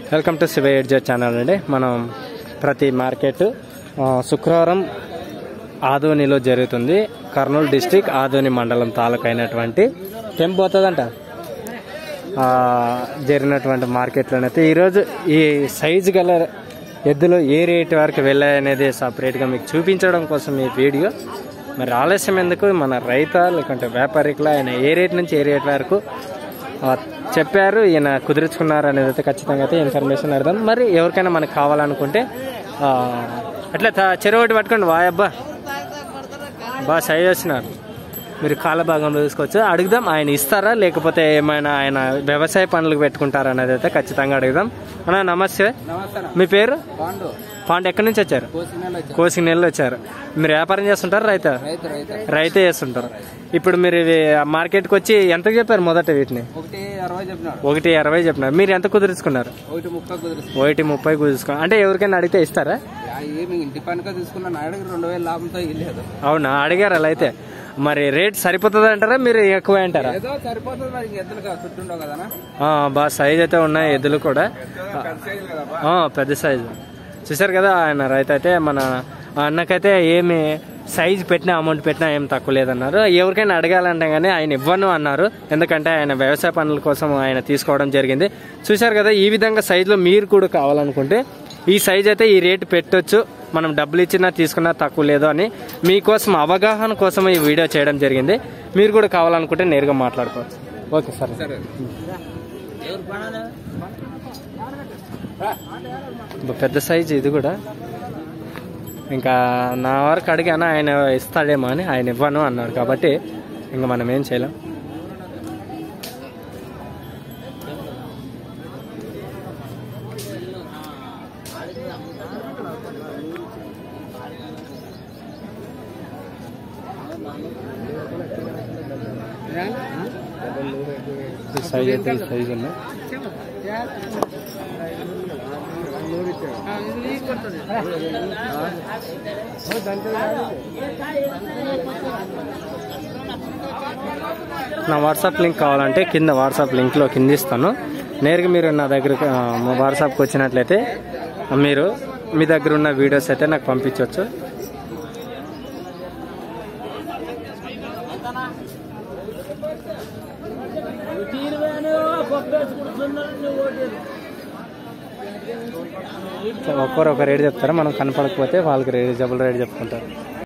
welcome to Shiva ఎడ్జర్ channel అండి మనం ప్రతి మార్కెట్ ఆ, శుక్రవారం ఆదోనిలో జరుగుతుంది కర్నూలు డిస్టిక్ ఆదోని మండలం తాలూకు అయినటువంటి టెంప్ పోతుందంట ఆ, జరిగినటువంటి మార్కెట్లోనైతే ఈరోజు ఈ సైజు గల ఎద్దులు ఏ రేట్ వరకు వెళ్ళాయనేది సపరేట్గా మీకు చూపించడం కోసం ఈ వీడియో మరి ఆలస్యం ఎందుకు మన రైత లేకుంటే వ్యాపారికుల ఆయన ఏ రేట్ నుంచి ఏ రేట్ వరకు ఆ, చెప్పారు ఈయన కుదుర్చుకున్నారు అనేది అయితే ఖచ్చితంగా అయితే ఇన్ఫర్మేషన్ అర్థం మరి ఎవరికైనా మనకు కావాలనుకుంటే ఆ, అట్లా తా- చెరువు పట్టుకోండి వాయబ్బా బాగా సైజ్ వచ్చినారు మీరు కాళ్ళ భాగంలో చూసుకోవచ్చు అడుగుదాం ఆయన ఇస్తారా లేకపోతే ఏమైనా ఆయన వ్యవసాయ పనులకు పెట్టుకుంటారా అనేది అయితే ఖచ్చితంగా అడుగుదాం అన్న నమస్తే నమస్తే మీ పేరు పాండు పాండ్ ఎక్కడి నుంచి వచ్చారు కోసినలో వచ్చారు కోసింగ్ నెలలు వచ్చారు మీరు వ్యాపారం చేస్తుంటారు రైత రైతు రైతు రైతే చేస్తుంటారు ఇప్పుడు మీరు ఇవి మార్కెట్కి వచ్చి ఎంత చెప్పారు మొదట వీటిని ఒకటి అరవై చెప్పినాడు ఒకటి అరవై చెప్పినారు మీరు ఎంత కుదుర్చుకున్నారు ఒకటి ముప్పై కుదిరిస్తుంది ఒకటి ముప్పై కుదుర్చుకున్నారు అంటే ఎవరికైనా అడిగితే ఇస్తారా ఏమి ఇంటి పనిగా తీసుకున్నా నాయుడికి రెండు వేల లాభంతో ఇల్లేదు అవునా అడిగారు అలా అయితే మరి రేట్ సరిపోతుంది అంటారా మీరు ఎక్కువ అంటారా ఏదో సరిపోతుంది మరి ఇంక ఎద్దులు కదా చుట్టుండవు కదా ఆ, బాగా సైజ్ అయితే ఉన్నాయి ఎద్దులు కూడా కదా ఆ, పెద్ద సైజు చూసారు కదా ఆయన రైతు అయితే మన అన్నకైతే ఏమి సైజ్ పెట్టినా అమౌంట్ పెట్టినా ఏం తక్కువ లేదన్నారు ఎవరికైనా అడగాలంటే కానీ ఆయన ఇవ్వను అన్నారు ఎందుకంటే ఆయన వ్యవసాయ పనుల కోసం ఆయన తీసుకోవడం జరిగింది చూసారు కదా ఈ విధంగా సైజులో మీరు కూడా కావాలనుకుంటే ఈ సైజ్ అయితే ఈ రేటు పెట్టొచ్చు మనం డబ్బులు ఇచ్చినా తీసుకున్నా తక్కువ లేదు అని మీకోసం అవగాహన కోసం ఈ వీడియో చేయడం జరిగింది మీరు కూడా కావాలనుకుంటే నేరుగా మాట్లాడుకోవచ్చు ఓకే సార్ సరే బ- పెద్ద సైజు ఇది కూడా ఇంకా నా వరకు అడిగాను ఆయన ఇస్తాడేమో అని ఆయన ఇవ్వను అన్నాడు కాబట్టి ఇంకా మనం ఏం చేయలేం ఈ సైజ్ అయితే ఈ సైజు ఉన్నాయి నా వాట్సాప్ లింక్ కావాలంటే కింద వాట్సాప్ లింక్లో కింద ఇస్తాను నేరుగా మీరు నా దగ్గర మా వాట్సాప్కి వచ్చినట్లయితే మీరు మీ దగ్గర ఉన్న వీడియోస్ అయితే నాకు పంపించవచ్చు ఒక్కరు ఒక రేట్ చెప్తారా మనం కనపడకపోతే వాళ్ళకి రేట్ డబుల్ రేట్ చెప్పుకుంటారు